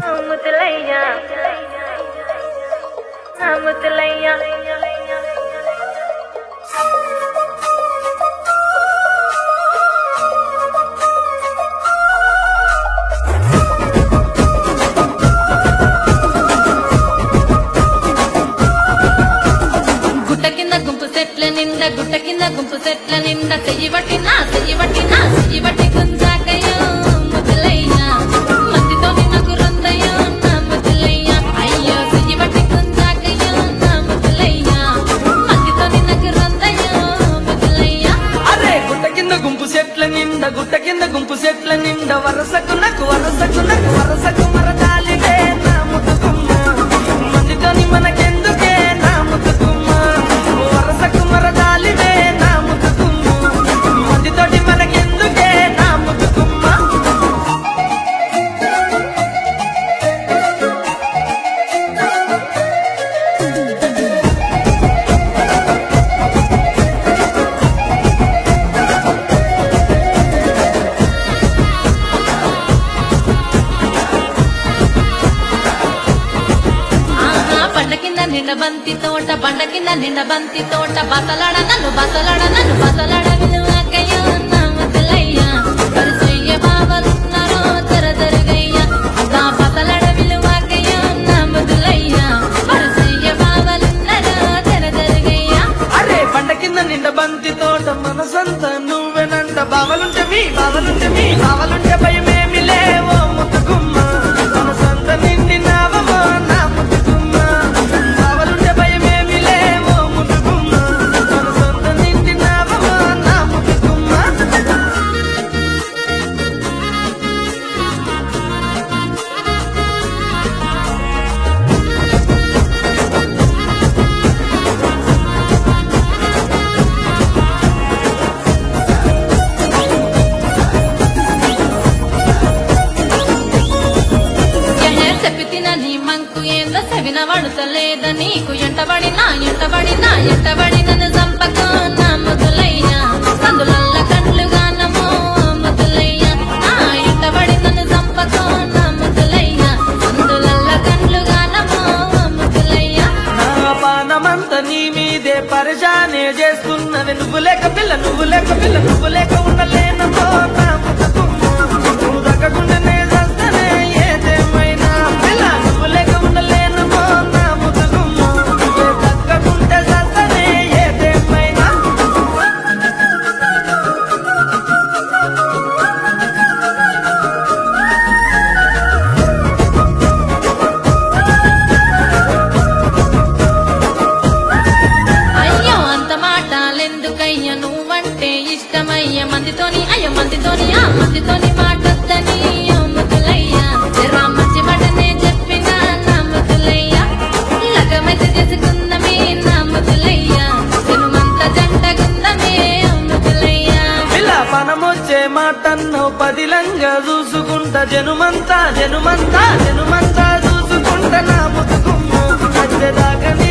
ముద్దులయ్యా నా ముద్దులయ్యా గుట్ట కింద గుంపు సెట్ల నిండా గుట్ట కింద గుంపు సెట్ల నిండా చెయ్యి పట్టినా చెయ్యి పట్టినా చెయ్యి పట్టి గుంజాకయ్యో ముద్దులయ్యా మందితో నాకు రొందయ్యో నా ముద్దులయ్యా అయ్యో చెయ్యి పట్టి గుంజాకయ్యో నా ముద్దులయ్యా మందితో నాకు రొందయ్యో ముద్దులయ్యా అరే గుట్ట కింద గుంపు చెట్ల నిండా గుట్ట కింద గుంపు చెట్ల నిండా వరసకు నాకు వరసకు నాకు వరసకు మరదాలివే నా ముద్దుకుమ్మ మందితోని మనకెందుకే నా ముద్దుకుమ్మ వరసకు మరదాలివే నా ముద్దుకుమ్మ మందితోటి మనకెందుకే నా ముద్దుకుమ్మ ఆహా బండ కింద నిండ బంతి తోట బండ కింద నిండ బంతి తోట బసలాడ నన్ను బసలాడ నన్ను బసలాడ విలువకయ్యా నా ముద్దులయ్యా పరిచయ్య బావలున్నారో తెర తెరగయ్యా నా బసలాడ విలువకయ్యా నా ముద్దులయ్యా పరిచయ్య బావలున్నారో తెర తెరగయ్యా అరే పంట కింద నిండ బంతి తోట మనసంతా నువ్వెనంట బావలుంటే మీ బావలుంటే మీ బావలుంటే భయమేమి లేవో ముద్దుకుమ్మ మనసంత నిండినావమో నా ముద్దుకుమ్మ బావలుంటే భయమేమి లేవో ముద్దుకుమ్మ మనసంత నిండినావమో నా ముద్దుకుమ్మ ఎహే చెప్పితిన నీ మంకు ఏందో సెవిన వడుతలేద నీకు ఎంటబడినా ఎంటబడినా ఎంటబడి నన్ను చంపకో నా ముదులయ్యా కందులల్ల కండ్లు గానమో ముదులయ్యా నా ఎంటబడి నన్ను చంపకో నా ముదులయ్యా కందులల్ల కండ్లు గానమో ముదులయ్యా నా పానమంత నీ మీదే పరిశానే చేస్తున్నది నువ్వు లేక పిల్ల నువ్వు లేక పిల్ల నువ్వు లేక ఉండలేనమ్మో నా ముద్దుకుమ్మ నువ్వు దక్కకుండానే చేస్తానే ఏదేమైనా పిల్ల నువ్వు లేక ఉండలేనమ్మో నా ముద్దుకుమ్మ నువ్వే దక్కకుంటే చేస్తానే ఏదేమైనా అయ్యో అంత మాటలెందుకయ్య నువ్వంటే ఇష్టమయ్య మందితోని అయ్య మందితోని ఆ మందితోని మాటొద్దని ఓ ముద్దులయ్యా జరా మంచి మాటనే చెప్పిన నా ముద్దులయ్యా లగమైతే చేసుకుందమే నా ముద్దులయ్యా సినుమంత జంటగుందమే ఓ ముద్దులయ్యా పిల్ల పనమొచ్చే మాటన్నో పదిలంగా చూసుకుంటా జనుమంతా జనుమంతా జనుమంతా చూసుకుంటా నా ముదుకుమ్మ వచ్చేదాకా